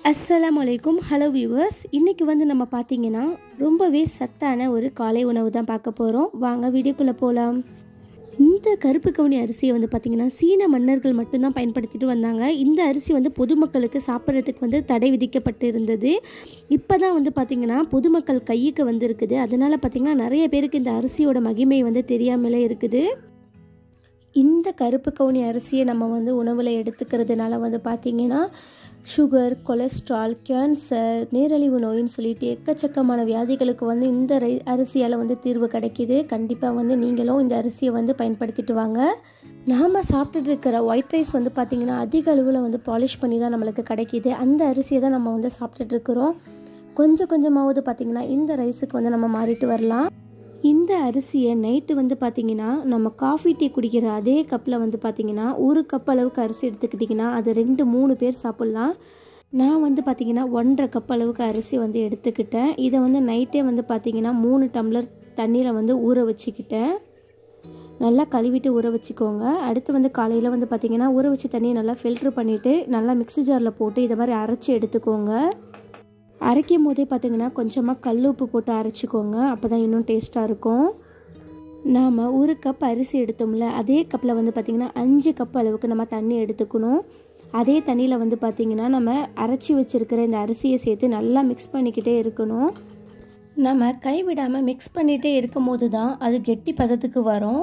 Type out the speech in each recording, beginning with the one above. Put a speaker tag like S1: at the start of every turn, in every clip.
S1: அஸ்ஸலாமு அலைக்கும் hello viewers இன்றைக்கி வந்து நம்ம பார்த்தீங்கன்னா ரொம்பவே சத்தான ஒரு காலை உணவு தான் பார்க்க போகிறோம் வாங்க வீடியோக்குள்ளே போகலாம் இந்த கருப்பு கவுனி அரிசியை வந்து பார்த்திங்கன்னா சீன மன்னர்கள் மட்டும்தான் பயன்படுத்திட்டு வந்தாங்க இந்த அரிசி வந்து பொதுமக்களுக்கு சாப்பிட்றதுக்கு வந்து தடை விதிக்கப்பட்டு இருந்தது இப்போ தான் வந்து பார்த்திங்கன்னா பொதுமக்கள் கையுக்கு வந்திருக்குது அதனால் பார்த்திங்கன்னா நிறைய பேருக்கு இந்த அரிசியோட மகிமை வந்து தெரியாமலே இருக்குது இந்த கருப்பு கவுனி அரிசியை நம்ம வந்து உணவில் எடுத்துக்கிறதுனால வந்து பார்த்திங்கன்னா சுகர் கொலஸ்ட்ரால் கேன்சர் நீரிழிவு நோயின்னு சொல்லிட்டு எக்கச்சக்கமான வியாதிகளுக்கு வந்து இந்த ரை அரிசியால் வந்து தீர்வு கிடைக்கிது கண்டிப்பாக வந்து நீங்களும் இந்த அரிசியை வந்து பயன்படுத்திட்டு வாங்க நாம் சாப்பிட்டுட்டு இருக்கிற ஒயிட் ரைஸ் வந்து பார்த்திங்கன்னா அதிக அளவில் வந்து பாலிஷ் பண்ணி தான் நம்மளுக்கு கிடைக்கிது அந்த அரிசியை தான் நம்ம வந்து சாப்பிட்டுட்டு இருக்கிறோம் கொஞ்சம் கொஞ்சமாவது பார்த்திங்கன்னா இந்த ரைஸுக்கு வந்து நம்ம மாறிட்டு வரலாம் இந்த அரிசியை நைட்டு வந்து பார்த்திங்கன்னா நம்ம காஃபி டீ குடிக்கிற அதே கப்பில் வந்து பார்த்திங்கன்னா ஒரு கப் அளவுக்கு அரிசி எடுத்துக்கிட்டிங்கன்னா அது ரெண்டு மூணு பேர் சாப்பிட்லாம் நான் வந்து பார்த்திங்கன்னா ஒன்றரை கப் அளவுக்கு அரிசி வந்து எடுத்துக்கிட்டேன் இதை வந்து நைட்டே வந்து பார்த்திங்கன்னா மூணு டம்ளர் தண்ணியில் வந்து ஊற வச்சுக்கிட்டேன் நல்லா கழுவிட்டு ஊற வச்சுக்கோங்க அடுத்து வந்து காலையில் வந்து பார்த்திங்கன்னா ஊற வச்ச தண்ணியை நல்லா ஃபில்ட்ரு பண்ணிவிட்டு நல்லா மிக்ஸி ஜாரில் போட்டு இதை மாதிரி அரைச்சி எடுத்துக்கோங்க அரைக்கும் போதே பார்த்திங்கன்னா கொஞ்சமாக கல் உப்பு போட்டு அரைச்சிக்கோங்க அப்போ தான் இன்னும் டேஸ்ட்டாக இருக்கும் நாம் ஒரு கப் அரிசி எடுத்தோம்ல அதே கப்பில் வந்து பார்த்திங்கன்னா அஞ்சு கப் அளவுக்கு நம்ம தண்ணி எடுத்துக்கணும் அதே தண்ணியில் வந்து பார்த்திங்கன்னா நம்ம அரைச்சி வச்சுருக்கிற இந்த அரிசியை சேர்த்து நல்லா மிக்ஸ் பண்ணிக்கிட்டே இருக்கணும் நம்ம கைவிடாமல் மிக்ஸ் பண்ணிகிட்டே இருக்கும் போது தான் அது கெட்டி பதத்துக்கு வரும்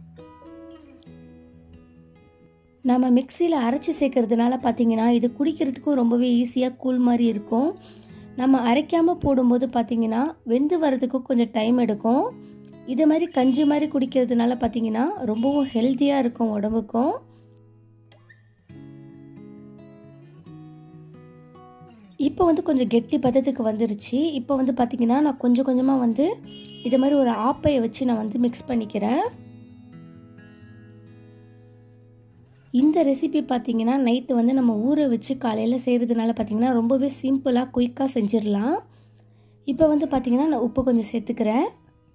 S1: நம்ம மிக்சியில் அரைச்சி சேர்க்கறதுனால பார்த்திங்கன்னா இது குடிக்கிறதுக்கும் ரொம்பவே ஈஸியாக கூழ் மாதிரி இருக்கும் நம்ம அரைக்காமல் போடும்போது பார்த்திங்கன்னா வெந்து வரதுக்கும் கொஞ்சம் டைம் எடுக்கும் இது மாதிரி கஞ்சி மாதிரி குடிக்கிறதுனால பார்த்திங்கன்னா ரொம்பவும் ஹெல்த்தியாக இருக்கும் உடம்புக்கும் இப்போ வந்து கொஞ்சம் கெட்டி பதத்துக்கு வந்துருச்சு இப்போ வந்து பார்த்திங்கன்னா நான் கொஞ்சம் கொஞ்சமாக வந்து இது மாதிரி ஒரு ஆப்பையை வச்சு நான் வந்து மிக்ஸ் பண்ணிக்கிறேன் இந்த ரெசிபி பார்த்திங்கன்னா நைட்டு வந்து நம்ம ஊற வச்சு காலையில் செய்கிறதுனால பார்த்திங்கன்னா ரொம்பவே சிம்பிளாக குயிக்காக செஞ்சிடலாம் இப்போ வந்து பார்த்திங்கன்னா நான் உப்பு கொஞ்சம் சேர்த்துக்கிறேன்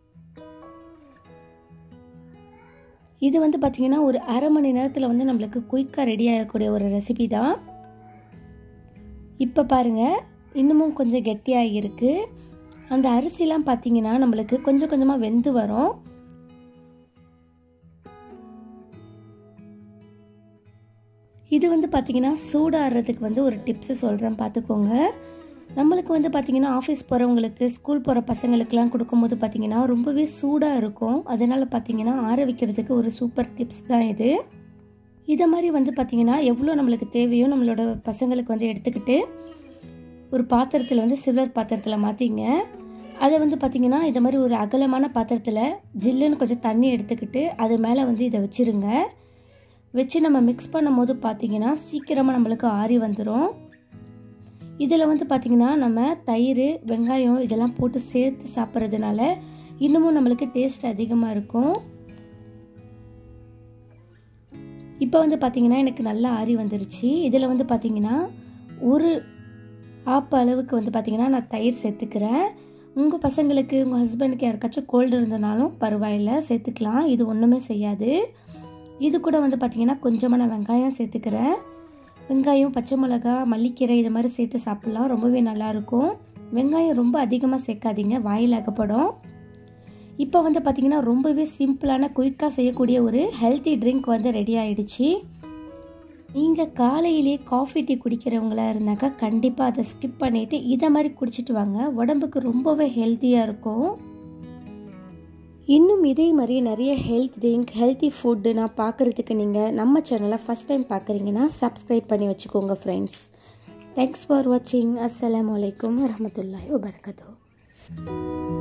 S1: இது வந்து பார்த்திங்கன்னா ஒரு அரை மணி நேரத்தில் வந்து நம்மளுக்கு குயிக்காக ரெடி ஆகக்கூடிய ஒரு ரெசிபி தான் இப்போ பாருங்கள் இன்னமும் கொஞ்சம் கெட்டியாக இருக்குது அந்த அரிசிலாம் பார்த்திங்கன்னா நம்மளுக்கு கொஞ்சம் கொஞ்சமாக வெந்து வரும் இது வந்து பார்த்திங்கன்னா சூடாடுறதுக்கு வந்து ஒரு டிப்ஸு சொல்கிறேன் பார்த்துக்கோங்க நம்மளுக்கு வந்து பார்த்திங்கன்னா ஆஃபீஸ் போகிறவங்களுக்கு ஸ்கூல் போகிற பசங்களுக்கெலாம் கொடுக்கும்போது பார்த்திங்கன்னா ரொம்பவே சூடாக இருக்கும் அதனால் பார்த்திங்கன்னா ஆற வைக்கிறதுக்கு ஒரு சூப்பர் டிப்ஸ் தான் இது இதை மாதிரி வந்து பார்த்திங்கன்னா எவ்வளோ நம்மளுக்கு தேவையோ நம்மளோட பசங்களுக்கு வந்து எடுத்துக்கிட்டு ஒரு பாத்திரத்தில் வந்து சில்வர் பாத்திரத்தில் மாற்றிங்க அதை வந்து பார்த்திங்கன்னா இதை மாதிரி ஒரு அகலமான பாத்திரத்தில் ஜில்லுன்னு கொஞ்சம் தண்ணி எடுத்துக்கிட்டு அது மேலே வந்து இதை வச்சுருங்க வச்சு நம்ம மிக்ஸ் பண்ணும்போது பார்த்திங்கன்னா சீக்கிரமாக நம்மளுக்கு ஆறி வந்துடும் இதில் வந்து பார்த்திங்கன்னா நம்ம தயிர் வெங்காயம் இதெல்லாம் போட்டு சேர்த்து சாப்பிட்றதுனால இன்னமும் நம்மளுக்கு டேஸ்ட் அதிகமாக இருக்கும் இப்போ வந்து பார்த்திங்கன்னா எனக்கு நல்லா ஆறி வந்துருச்சு இதில் வந்து பார்த்திங்கன்னா ஒரு ஆப்பு அளவுக்கு வந்து பார்த்திங்கன்னா நான் தயிர் சேர்த்துக்கிறேன் உங்கள் பசங்களுக்கு உங்கள் ஹஸ்பண்டுக்கு யாருக்காச்சும் கோல்டு இருந்தனாலும் பரவாயில்ல சேர்த்துக்கலாம் இது ஒன்றுமே செய்யாது இது கூட வந்து பார்த்திங்கன்னா கொஞ்சமாக நான் வெங்காயம் சேர்த்துக்கிறேன் வெங்காயம் பச்சை மிளகா மல்லிக்கீரை இது மாதிரி சேர்த்து சாப்பிட்லாம் ரொம்பவே நல்லாயிருக்கும் வெங்காயம் ரொம்ப அதிகமாக சேர்க்காதீங்க வாயில் அகப்படும் இப்போ வந்து பார்த்திங்கன்னா ரொம்பவே சிம்பிளான குயிக்காக செய்யக்கூடிய ஒரு ஹெல்த்தி ட்ரிங்க் வந்து ரெடி ஆகிடுச்சு நீங்கள் காலையிலே காஃபி டீ குடிக்கிறவங்களா இருந்தாக்கா கண்டிப்பாக அதை ஸ்கிப் பண்ணிவிட்டு இதை மாதிரி குடிச்சிட்டு வாங்க உடம்புக்கு ரொம்பவே ஹெல்த்தியாக இருக்கும் இன்னும் இதே மாதிரி நிறைய ஹெல்த் ட்ரிங்க் ஹெல்த்தி ஃபுட்டு நான் பார்க்குறதுக்கு நீங்கள் நம்ம சேனலை ஃபஸ்ட் டைம் பார்க்குறீங்கன்னா சப்ஸ்கிரைப் பண்ணி வச்சுக்கோங்க ஃப்ரெண்ட்ஸ் தேங்க்ஸ் ஃபார் வாட்சிங் அஸ்லாம் வலைக்கம் வரமத்துல்லாய் வபரகத்தூ